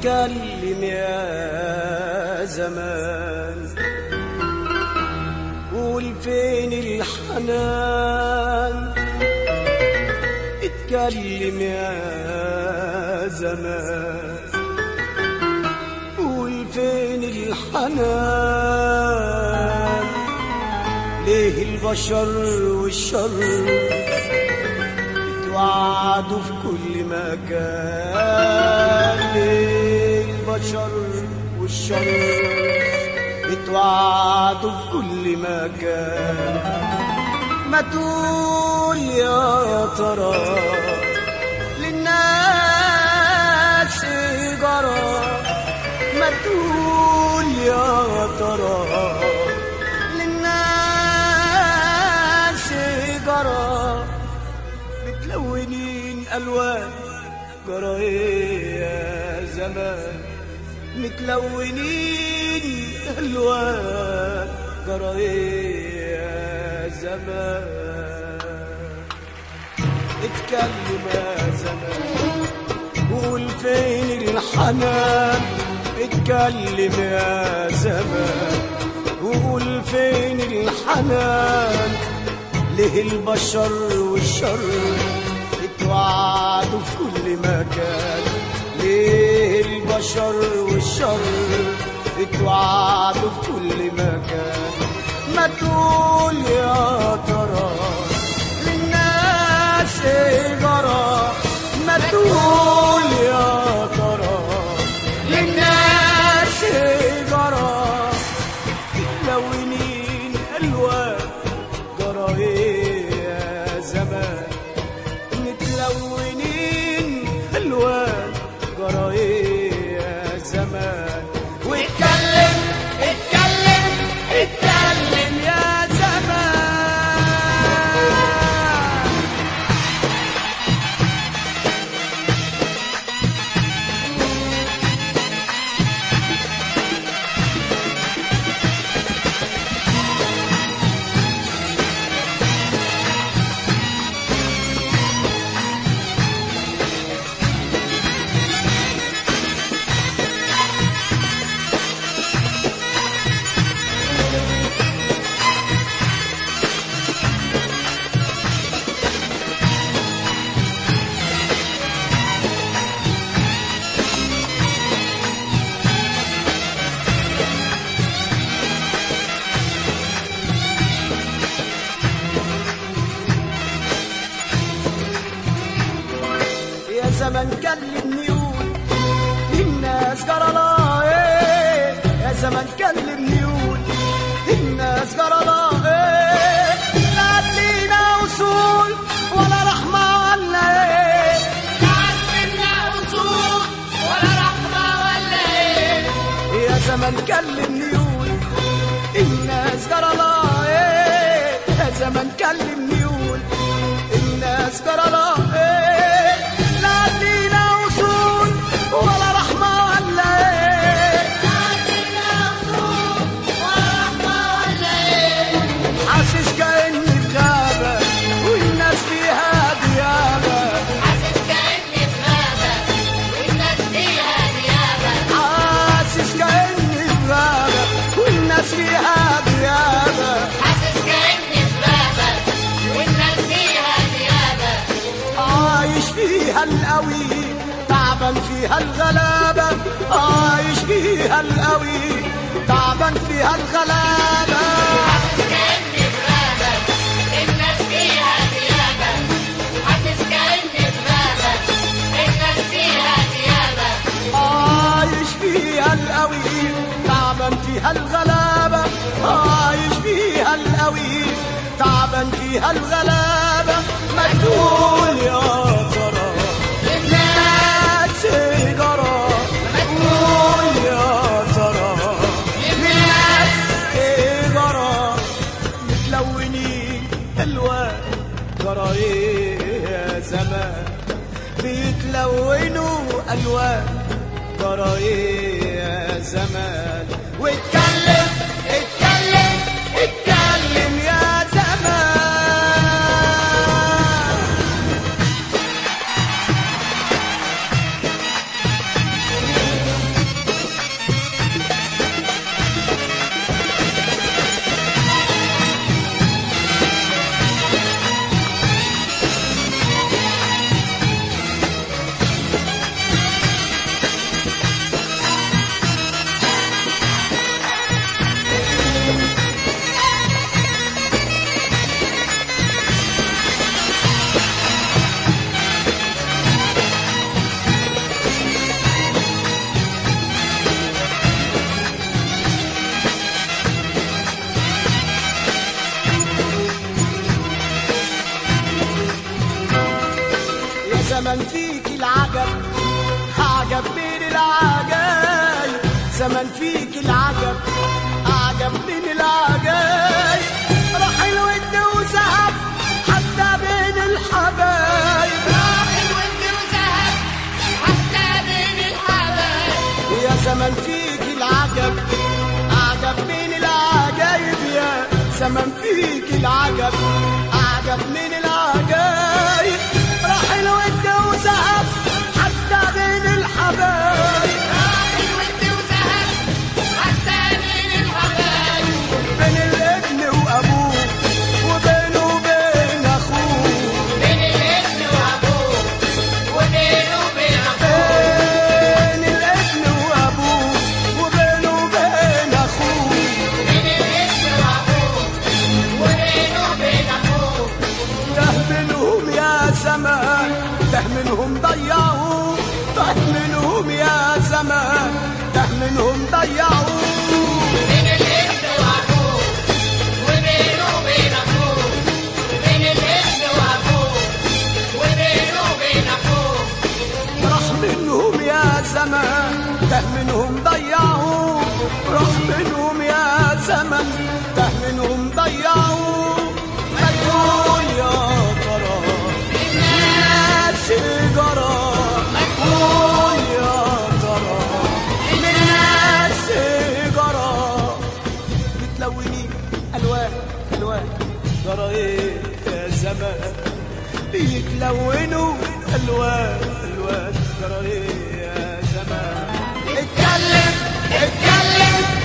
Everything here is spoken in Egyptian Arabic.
اتكلم يا زمان قول فين الحنان اتكلم يا زمان قول فين الحنان ليه البشر والشر اتوعدوا في كل مكان ليه البشر والشر اتوعدوا في كل مكان ما تقول يا ترى للناس جرى ما تقول يا ترى للناس جرى متلونين الوان جرى ايه يا زمان متلونين الوان جرى ايه يا زمان اتكلم يا زمان قول فين الحنان اتكلم يا زمان قول فين الحنان ليه البشر والشر اتوعدوا في كل مكان ليه البشر والشر اتوعدوا في كل مكان ما تقول يا ترى للناس إيه جرى ما تقول يا ترى للناس إيه جرى متلونين الوان جرى ايه يا زمان متلونين الوان جرى ايه يا زمان واتكلم اتكلم اتكلم يا زمان يا زمن كلمني قول الناس جرى لها ايه يا زمن كلمني قول الناس جرى لها ايه لا لينا وصول ولا رحمة ولا ايه يا زمن كلمني قول الناس جرى لها ايه يا زمن كلمني قول الناس جرى لها ايه لا لينا وصول ولا رحمة ولا ايه حاسس كأني في غابة والناس فيها ديابة حاسس كأني في غابة والناس فيها ديابة عايش فيها القوي تعبان فيها الغلابة عايش فيها القوي تعبان فيها الغلابة عايش فيها القوي تعبان فيها الغلابة عايش فيها القوي تعبان فيها الغلابة ما تقول يا ترى الناس إيه جرى قول يا ترى الناس إيه جرى متلونين الوان جرى ايه يا زمان بيتلونوا الوان جرى ايه يا زمان واتكلم اتكلم اتكلم يا زمان زمن فيك العجب أعجب من العجايب زمن فيك العجب أعجب من العجايب راح الود وذهب حتى بين الحبايب راح الود وذهب حتى بين الحبايب يا زمن فيك العجب أعجب من العجايب يا زمن فيك العجب أعجب من العجايب راح الود وذهب حتى بين الحبايب راح الود وذهب حتى بين الحبايب بين الابن وأبوه وبينه وبين أخوه بين الابن وابوه وبينه وبين اخوه بين الابن وأبوه وبينه وبين أخوه بين الابن وابوه وبينه وبين اخوه ده منهم يا زمان ده منهم ضيعوا ده منهم يا زمان ده منهم ضيعوا بين الابن وابوه وبينه وبين اخوه بين الابن وابوه وبينه وبين اخوه راح منهم يا زمان ده منهم ضيعوا راح منهم يا زمن ده منهم ضيعوا ما تقول يا ترى الناس جرى ما تقول يا ترى الناس جرى بتلوني الوان الوان ترى ايه يا زمان بيتلونوا الوان الوان ترى ايه يا زمان اتكلم اتكلم